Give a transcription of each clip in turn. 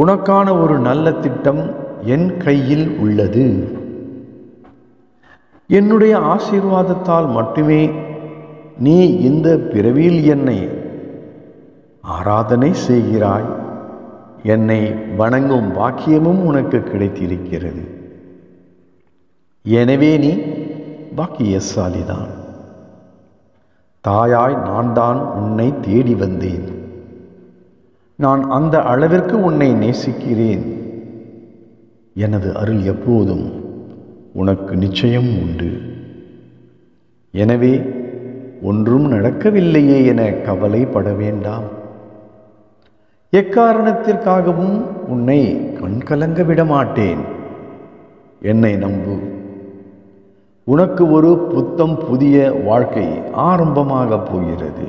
உனக்கான ஒரு நல்ல திட்டம் என் கையில் உள்ளது என்னுடைய ஆசீர்வாதத்தால் மட்டுமே நீ இந்த பிறவியில் என்னை ஆராதனை செய்கிறாய் என்னை வணங்கும் பாக்கியமும் உனக்கு கிடைத்திருக்கிறது எனவே நீ பாக்கியசாலிதான் தாயாய் நான் தான் உன்னை தேடி வந்தேன் நான் அந்த அளவிற்கு உன்னை நேசிக்கிறேன் எனது அருள் எப்போதும் உனக்கு நிச்சயம் உண்டு எனவே ஒன்றும் நடக்கவில்லையே என கவலைப்பட வேண்டாம் எக்காரணத்திற்காகவும் உன்னை கண்கலங்க விட மாட்டேன் என்னை நம்பு உனக்கு ஒரு புத்தம் புதிய வாழ்க்கை ஆரம்பமாக போகிறது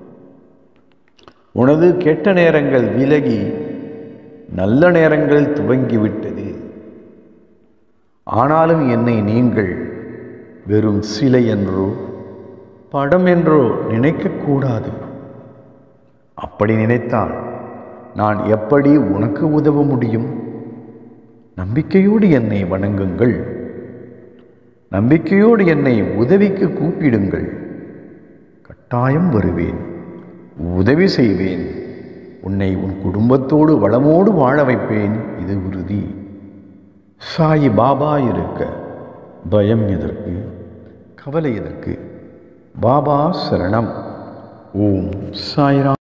உனது கெட்ட நேரங்கள் விலகி நல்ல நேரங்கள் துவங்கிவிட்டது ஆனாலும் என்னை நீங்கள் வெறும் சிலை என்றோ படம் என்றோ நினைக்கக்கூடாது அப்படி நினைத்தால் நான் எப்படி உனக்கு உதவ முடியும் நம்பிக்கையோடு என்னை வணங்குங்கள் நம்பிக்கையோடு என்னை உதவிக்கு கூப்பிடுங்கள் கட்டாயம் வருவேன் உதவி செய்வேன் உன்னை உன் குடும்பத்தோடு வளமோடு வாழ வைப்பேன் இது உறுதி சாயி பாபா இருக்க பயம் எதற்கு கவலை எதற்கு பாபா சரணம் ஓம் சாய்ராம்